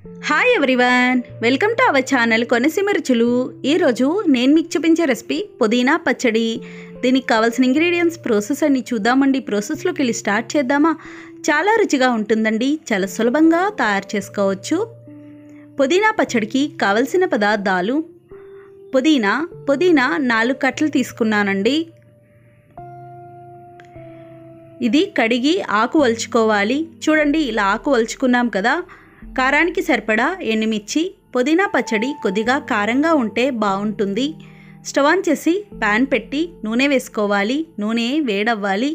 hi everyone welcome to our channel Konaseema రుచులు ఈరోజు నేను మీకు చూపించే రెసిపీ పుదీనా పచ్చడి దీనికి కావాల్సిన ఇంగ్రీడియంట్స్ ప్రాసెస్ అన్ని చూద్దామండి ప్రాసెస్లోకి వెళ్ళి స్టార్ట్ చేద్దామా చాలా రుచిగా ఉంటుందండి చాలా సులభంగా తయారు చేసుకోవచ్చు పుదీనా పచ్చడికి కావలసిన పదార్థాలు పుదీనా పుదీనా నాలుగు కట్టలు తీసుకున్నానండి ఇది కడిగి ఆకు వలుచుకోవాలి చూడండి ఇలా ఆకు వలుచుకున్నాం కదా కారానికి సరిపడా ఎండుమిర్చి పుదీనా పచ్చడి కొద్దిగా కారంగా ఉంటే బాగుంటుంది స్టవ్ ఆన్ చేసి ప్యాన్ పెట్టి నూనె వేసుకోవాలి నూనె వేడవ్వాలి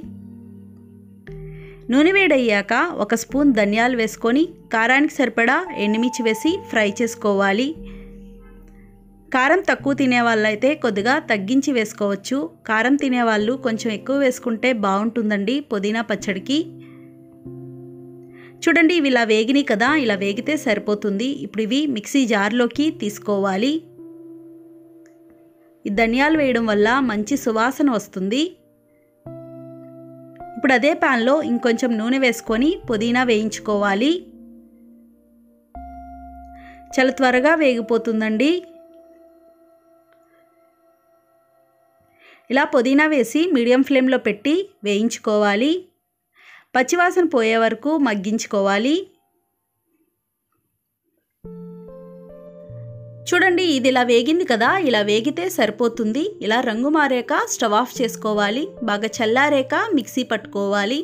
నూనె వేడయ్యాక ఒక స్పూన్ ధనియాలు వేసుకొని కారానికి సరిపడా ఎండుమిర్చి వేసి ఫ్రై చేసుకోవాలి కారం తక్కువ తినే వాళ్ళైతే కొద్దిగా తగ్గించి వేసుకోవచ్చు కారం తినేవాళ్ళు కొంచెం ఎక్కువ వేసుకుంటే బాగుంటుందండి పుదీనా పచ్చడికి చూడండి ఇవి ఇలా వేగినాయి కదా ఇలా వేగితే సరిపోతుంది ఇప్పుడు ఇవి మిక్సీ జార్లోకి తీసుకోవాలి ఈ ధనియాలు వేయడం వల్ల మంచి సువాసన వస్తుంది ఇప్పుడు అదే ప్యాన్లో ఇంకొంచెం నూనె వేసుకొని పుదీనా వేయించుకోవాలి చాలా త్వరగా వేగిపోతుందండి ఇలా పుదీనా వేసి మీడియం ఫ్లేమ్లో పెట్టి వేయించుకోవాలి పచ్చివాసన పోయే వరకు మగ్గించుకోవాలి చూడండి ఇది ఇలా వేగింది కదా ఇలా వేగితే సరిపోతుంది ఇలా రంగు మారాక స్టవ్ ఆఫ్ చేసుకోవాలి బాగా చల్లారాక మిక్సీ పట్టుకోవాలి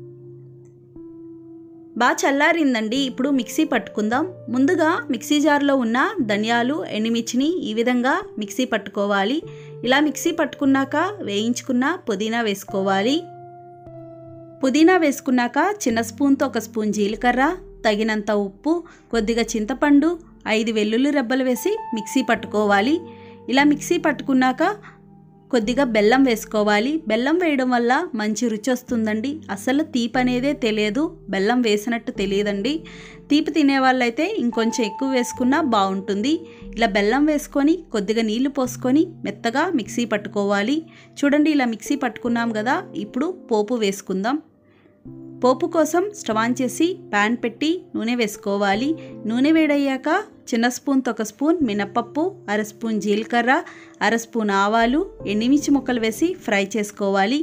బాగా చల్లారిందండి ఇప్పుడు మిక్సీ పట్టుకుందాం ముందుగా మిక్సీ జార్లో ఉన్న ధనియాలు ఎండుమిర్చిని ఈ విధంగా మిక్సీ పట్టుకోవాలి ఇలా మిక్సీ పట్టుకున్నాక వేయించుకున్న పుదీనా వేసుకోవాలి పుదీనా వేసుకున్నాక చిన్న స్పూన్తో ఒక స్పూన్ జీలకర్ర తగినంత ఉప్పు కొద్దిగా చింతపండు ఐదు వెల్లుల్లి రెబ్బలు వేసి మిక్సీ పట్టుకోవాలి ఇలా మిక్సీ పట్టుకున్నాక కొద్దిగా బెల్లం వేసుకోవాలి బెల్లం వేయడం వల్ల మంచి రుచి వస్తుందండి అసలు తీపి అనేదే తెలియదు బెల్లం వేసినట్టు తెలియదండి తీపి తినే వాళ్ళైతే ఇంకొంచెం ఎక్కువ వేసుకున్నా బాగుంటుంది ఇలా బెల్లం వేసుకొని కొద్దిగా నీళ్లు పోసుకొని మెత్తగా మిక్సీ పట్టుకోవాలి చూడండి ఇలా మిక్సీ పట్టుకున్నాం కదా ఇప్పుడు పోపు వేసుకుందాం పోపు కోసం స్టవ్ ఆన్ చేసి ప్యాన్ పెట్టి నూనె వేసుకోవాలి నూనె వేడయ్యాక చిన్న స్పూన్తో ఒక స్పూన్ మినపప్పు అర స్పూన్ జీలకర్ర అర స్పూన్ ఆవాలు ఎండిమిర్చి ముక్కలు వేసి ఫ్రై చేసుకోవాలి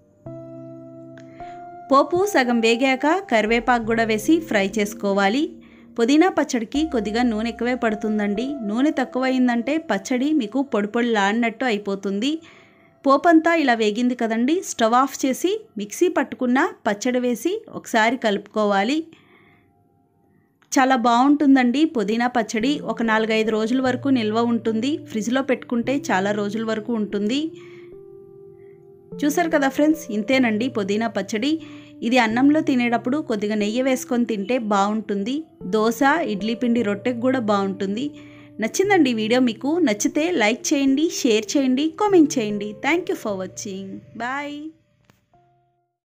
పోపు సగం వేగాక కరివేపాకు కూడా వేసి ఫ్రై చేసుకోవాలి పుదీనా పచ్చడికి కొద్దిగా నూనె ఎక్కువే పడుతుందండి నూనె తక్కువైందంటే పచ్చడి మీకు పొడి పొడిలాడినట్టు అయిపోతుంది పోపంతా ఇలా వేగింది కదండి స్టవ్ ఆఫ్ చేసి మిక్సీ పట్టుకున్న పచ్చడి వేసి ఒకసారి కలుపుకోవాలి చాలా బాగుంటుందండి పుదీనా పచ్చడి ఒక నాలుగైదు రోజుల వరకు నిల్వ ఉంటుంది ఫ్రిడ్జ్లో పెట్టుకుంటే చాలా రోజుల వరకు ఉంటుంది చూసారు కదా ఫ్రెండ్స్ ఇంతేనండి పుదీనా పచ్చడి ఇది అన్నంలో తినేటప్పుడు కొద్దిగా నెయ్యి వేసుకొని తింటే బాగుంటుంది దోశ ఇడ్లీ పిండి రొట్టెకి కూడా బాగుంటుంది నచ్చిందండి ఈ వీడియో మీకు నచ్చితే లైక్ చేయండి షేర్ చేయండి కామెంట్ చేయండి thank you for watching bye